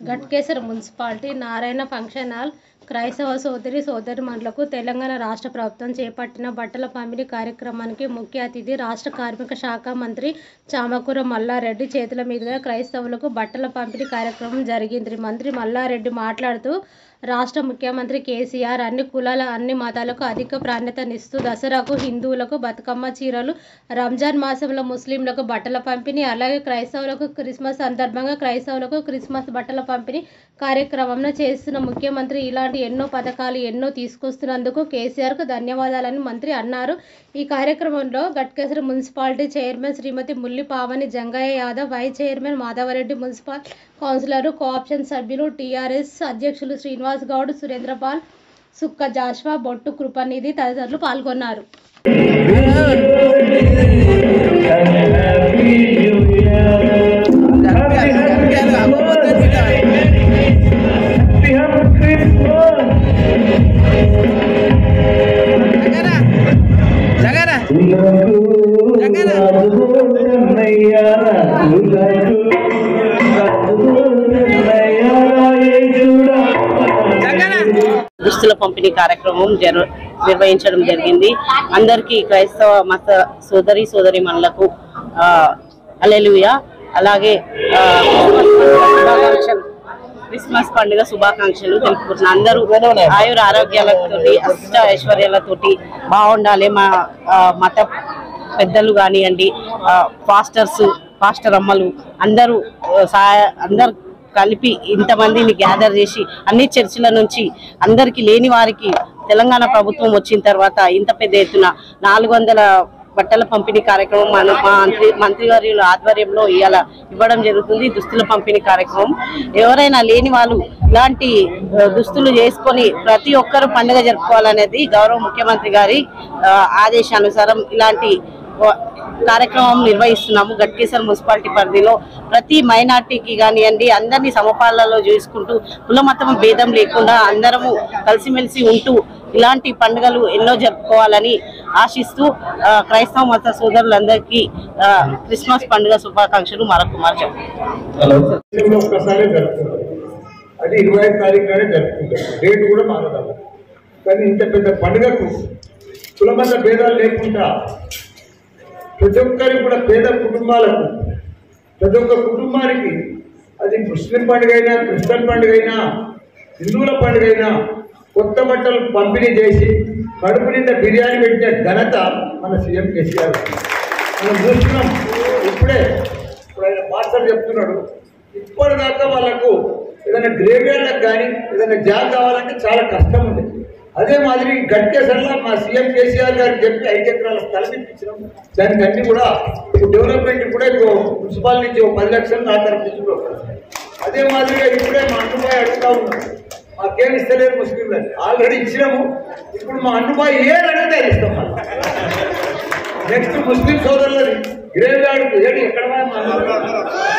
Ghatkesar municipality Narayana function hall క్రైస్తవ సోదరి సోదరీమణులకు తెలంగాణ రాష్ట్ర ప్రభుత్వం చేపట్టిన బట్టల పంపిణీ కార్యక్రమానికి ముఖ్య అతిథి రాష్ట్ర కార్మిక శాఖ మంత్రి చామకూర మల్లారెడ్డి చేతుల మీదుగా క్రైస్తవులకు బట్టల పంపిణీ కార్యక్రమం జరిగింది మంత్రి మల్లారెడ్డి మాట్లాడుతూ రాష్ట్ర ముఖ్యమంత్రి కేసీఆర్ అన్ని కులాల అన్ని మతాలకు అధిక ప్రాధాన్యతనిస్తూ దసరాకు హిందువులకు బతుకమ్మ చీరలు రంజాన్ మాసంలో ముస్లింలకు బట్టల పంపిణీ అలాగే క్రైస్తవులకు క్రిస్మస్ సందర్భంగా క్రైస్తవులకు క్రిస్మస్ బట్టల పంపిణీ కార్యక్రమంను చేస్తున్న ముఖ్యమంత్రి ఇలాంటి ఎన్నో పథకాలు ఎన్నో తీసుకొస్తున్నందుకు కేసీఆర్కు ధన్యవాదాలని మంత్రి అన్నారు ఈ కార్యక్రమంలో గట్కేసరి municipality chairman Shrimati Mulli Pavani Jangaiah Yadav vice chairman Madhavareddy municipal councillor cooption సభ్యులు టీఆర్ఎస్ అధ్యక్షులు శ్రీనివాస్ గౌడ్ సురేంద్రపాల్ సుక్క జాష్వా బొట్టు కృపనిధి తదితరులు పాల్గొన్నారు దుస్తుల పంపిణీ కార్యక్రమం జరు నిర్వహించడం జరిగింది అందరికీ క్రైస్తవ మత సోదరి సోదరి మనులకు అలెలుయ అలాగే ఆ, శుభాకాంక్షలు క్రిస్మస్ పండుగ శుభాకాంక్షలు తెలుపుకుంటున్నాను అందరూ ఆయుర ఆరోగ్యాలతోటి అష్ట ఐశ్వర్యాలతోటి బాగుండాలి మా ఆ, మత పెద్దలు కానివ్వండి పాస్టర్స్ పాస్టర్ అమ్మలు అందరూ ఆ, సహాయ అందరు కలిపి ఇంతమందిని గ్యాదర్ చేసి అన్ని చర్చిల నుంచి అందరికి లేని వారికి తెలంగాణ ప్రభుత్వం వచ్చిన తర్వాత ఇంత పెద్ద ఎత్తున నాలుగు వందల బట్టల పంపిణీ కార్యక్రమం మన మా మంత్రి మంత్రివర్యుల ఆధ్వర్యంలో ఇవాళ ఇవ్వడం జరుగుతుంది దుస్తుల పంపిణీ కార్యక్రమం ఎవరైనా లేని వాళ్ళు ఇలాంటి ఆ, దుస్తులు చేసుకొని ప్రతి ఒక్కరు పండుగ జరుపుకోవాలనేది గౌరవ ముఖ్యమంత్రి గారి ఆ, ఆదేశానుసారం ఇలాంటి వ- కార్యక్రమం నిర్వహిస్తున్నాము గట్కేసర్ మున్సిపాలిటీ పరిధిలో ప్రతి మైనార్టీకి కానివ్వండి అందరినీ సమపాలలో చూసుకుంటూ కుల మతం భేదం లేకుండా అందరము కలిసిమెలిసి ఉంటూ ఇలాంటి పండుగలు ఎన్నో జరుపుకోవాలని ఆశిస్తూ ఆ, క్రైస్తవ మత సోదరులందరికీ ఆ, క్రిస్మస్ పండుగ శుభాకాంక్షలు మరొక మరొక దేశంలో ఒక్కసారే జరుపుకుంటారు అది ఇరవై ఐదు తారీఖు నాడే జరుపుకుంటారు డేట్ కూడా మారదాం కానీ ఇంత పెద్ద పండుగకు కులమత భేదాలు లేకుండా ప్రతి ఒక్కరికి కూడా పేద కుటుంబాలకు ప్రతి ఒక్క కుటుంబానికి అది ముస్లిం పండుగ అయినా క్రిస్టియన్ పండుగ అయినా హిందువుల పండుగ అయినా కొత్త బట్టలు పంపిణీ చేసి కడుపు నిండా బిర్యానీ పెట్టిన ఘనత మన సీఎం కేసీఆర్ మనం చూస్తున్నాం ఇప్పుడే ఇప్పుడు ఆయన మాస్టర్ చెప్తున్నాడు ఇప్పటిదాకా వాళ్ళకు ఏదైనా గ్రేవ్యార్డ్లకు కానీ ఏదైనా జాబ్ కావాలంటే చాలా కష్టం ఉంది అదే మాదిరి గట్కేసర్లా మా సీఎం కేసీఆర్ గారికి చెప్పి ఐదు ఎకరాల స్థలం ఇప్పించినాం దానికి అన్ని కూడా ఇప్పుడు డెవలప్మెంట్ కూడా ఇప్పుడు మున్సిపాల్ నుంచి ఒక పది లక్షలు నా తరఫు నుంచి కూడా వస్తున్నాయి. అదే మాదిరిగా ఇప్పుడే మా అన్నుబాయి అడుగుతా ఉన్నాం మాకేం ఇస్తలేరు ముస్లింలని ఆల్రెడీ ఇచ్చినాము ఇప్పుడు మా అన్నుబాయి ఏది అడిగితే అది ఇస్తాం మళ్ళీ నెక్స్ట్ ముస్లిం సోదరులని గ్రేవ్ యార్డ్ ఏడి ఎక్కడ మా అన్నుబాయి?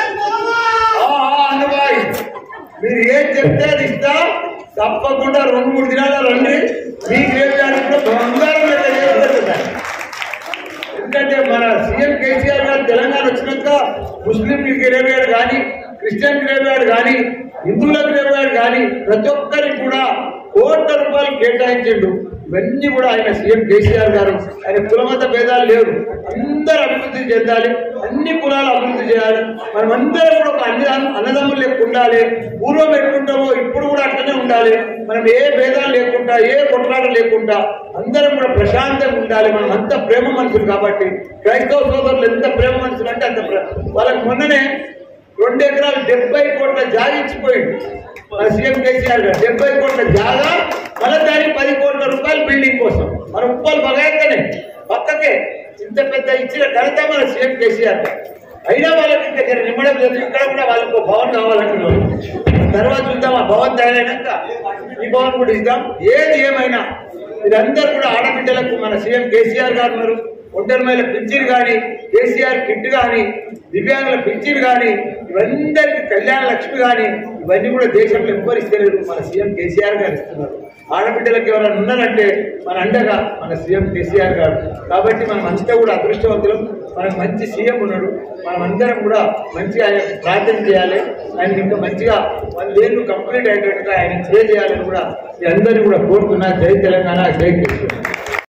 ఆ, ఆ, అన్నుబాయి మీరు ఏం చెప్తే అది ఇస్తా తప్పకుండా రెండు మూడు దినాల రండి మీ గ్రేవ్ యార్డ్ కూడా బంగారం లెక్క చేస్తారు దాన్ని. ఎందుకంటే మన సీఎం కేసీఆర్ గారు తెలంగాణ వచ్చినాక ముస్లిం గ్రేవ్ యార్డ్ కానీ క్రిస్టియన్ గ్రేవ్ యార్డ్ కానీ హిందువుల గ్రేవ్ యార్డ్ కానీ ప్రతి ఒక్కరికి కూడా కోట్ల రూపాయలు కేటాయించిండు ఇవన్నీ కూడా ఆయన సీఎం కేసీఆర్ గారు ఆయన కులమత భేదాలు లేవు అందరూ అభివృద్ధి చెందాలి అన్ని కులాలు అభివృద్ధి చేయాలి మనం అందరం కూడా ఒక అన్ని అన్నదమ్ములు లెక్క ఉండాలి పూర్వం ఎట్లుంటామో ఇప్పుడు కూడా అట్లనే ఉండాలి మనం ఏ భేదాలు లేకుండా ఏ కొట్లాట లేకుండా అందరం కూడా ప్రశాంతంగా ఉండాలి మనం అంత ప్రేమ మనుషులు కాబట్టి క్రైస్తవ సోదరులు ఎంత ప్రేమ మనుషులు అంటే అంత ప్రేమ వాళ్ళకి మొన్ననే రెండు ఎకరాలు డెబ్బై కోట్ల జాగా ఇచ్చిపోయింది మన సీఎం కేసీఆర్ గారు డెబ్బై కోట్ల జాగా మళ్ళీ దానికి పది కోట్ల రూపాయలు బిల్డింగ్ కోసం మన ఉప్పలు బగాయతనే పక్కకే ఇంత పెద్ద ఇచ్చిన ఘనత మన సీఎం కేసీఆర్ గారు అయినా వాళ్ళకి ఇంకా జర నిమ్మడం లేదు ఇక్కడ కూడా వాళ్ళకి ఒక భవన్ కావాలంటున్నారు తర్వాత చూద్దాం ఆ భవన్ తయారైనాక ఈ భవన్ కూడా ఇద్దాం ఏది ఏమైనా మీరందరూ కూడా ఆడబిడ్డలకు మన సీఎం కేసీఆర్ గారు ఉన్నారు ఒంటరి మహిళ పింఛన్ కానీ కేసీఆర్ కిట్ కానీ దివ్యాంగుల పింఛన్ కానీ ఇవందరికి కళ్యాణ లక్ష్మి కానీ ఇవన్నీ కూడా దేశంలో ఎవ్వరు ఇస్తలేరు మన సీఎం కేసీఆర్ గారు ఇస్తున్నారు ఆడబిడ్డలకు ఎవరైనా ఉన్నారంటే మన అండగా మన సీఎం కేసీఆర్ గారు కాబట్టి మనం అంతా కూడా అదృష్టవంతులం మనకు మంచి సీఎం ఉన్నాడు మనం అందరం కూడా మంచిగా ఆయన ప్రార్థన చేయాలి ఆయన ఇంకా మంచిగా వందేళ్ళు కంప్లీట్ అయ్యేటట్టుగా ఆయన చేయాలని కూడా మీ అందరినీ కూడా కోరుతున్నా జై తెలంగాణ జై కేసీఆర్